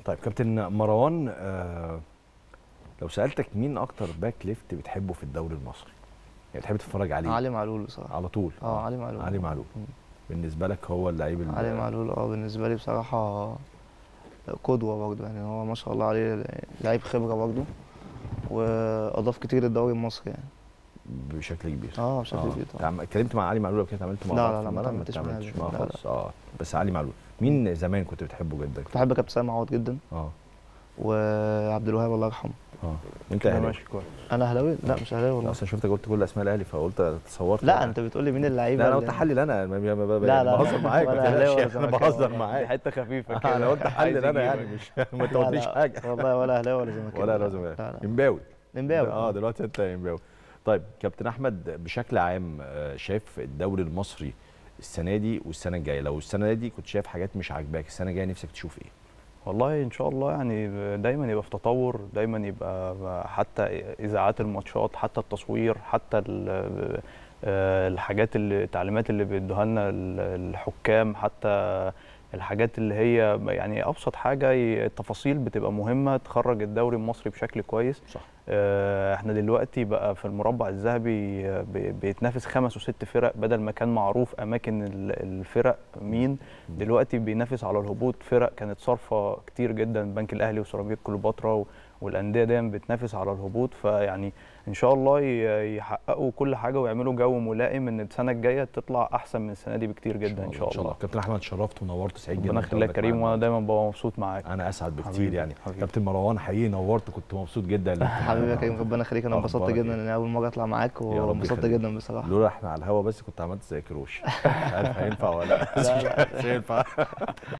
طيب كابتن مروان آه لو سالتك مين اكتر باك ليفت بتحبه في الدوري المصري يعني بتحب تتفرج عليه علي معلول بصراحه على طول اه علي معلول علي معلول مم. بالنسبه لك هو اللعيب ال- علي معلول اه بالنسبه لي بصراحه قدوه برضه يعني هو ما شاء الله عليه لعيب خبره برضه واضاف كتير للدوري المصري يعني بشكل كبير اه بشكل كبير طبعا تعم- اتكلمت مع علي معلول قبل كده اتعاملت مع لا، بعض لا، في لا، ما الملعب؟ اتعاملتش معاه اتعاملتش قبل معاه كده. لا، خالص اه بس علي معلول مين زمان كنت بتحبه جدا كنت بحب كابتن سامي عوض جدا اه وعبد الوهاب الله يرحمه اه انت كده اهلاوي ماشي كويس انا اهلاوي لا مش اهلاوي أنا والله اصلا شفتك قلت كل اسماء الاهلي فقلت تصورت لا انت بتقول لي مين اللعيبه لا انا اللي- قلت حلل انا ما- ما- ما- لا، لا، بهزر معاك ولا ما أهلاوي ولا تقلقش، انا زملكاوي. بهزر دي معاك حته خفيفه كده انا قلت عايز حلل انا يجيبه. يعني مش ما لا، تقوليش لا، حاجه والله ولا اهلاوي ولا زملكاوي ولا لا، لازم لا لا امباوي امباوي اه دلوقتي انت امباوي طيب كابتن احمد بشكل عام آه، شايف الدوري المصري السنه دي والسنه الجايه لو السنه دي كنت شايف حاجات مش عاجباك السنه الجايه نفسك تشوف ايه والله ان شاء الله يعني دايما يبقى في تطور دايما يبقى حتى اذاعات الماتشات حتى التصوير حتى ال- آه، الحاجات اللي التعليمات اللي بيدوها لنا ال- الحكام حتى الحاجات اللي هي يعني ابسط حاجه ي- التفاصيل بتبقى مهمه تخرج الدوري المصري بشكل كويس صح آه، احنا دلوقتي بقى في المربع الذهبي آه، بي- بيتنافس خمس وست فرق بدل ما كان معروف اماكن ال- الفرق مين دلوقتي بينافس على الهبوط فرق كانت صارفه كتير جدا البنك الاهلي وسيراميكا كليوباترا و- والانديه دي بتنافس على الهبوط فيعني ان شاء الله ي- يحققوا كل حاجه ويعملوا جو ملائم ان السنه الجايه تطلع احسن من السنه دي بكتير جدا ان شاء الله كابتن احمد شرفت ونورت سعيد جدا ربنا يخليك بتواجدك كريم معانا. وانا دايما ببقى مبسوط معاك انا اسعد بكتير حبيبي، يعني حبيبي. كابتن مروان حقيقي نورت كنت مبسوط جدا حبيبي يا كريم ربنا يخليك انا انبسطت أخبارك جدا إيه؟ ان انا اول مره اطلع معاك يا رب وانبسطت يخليك. جدا بصراحه لولا احنا على الهوا بس كنت عملت زي كروش مش عارف هينفع ولا لا لا، لا. مش هينفع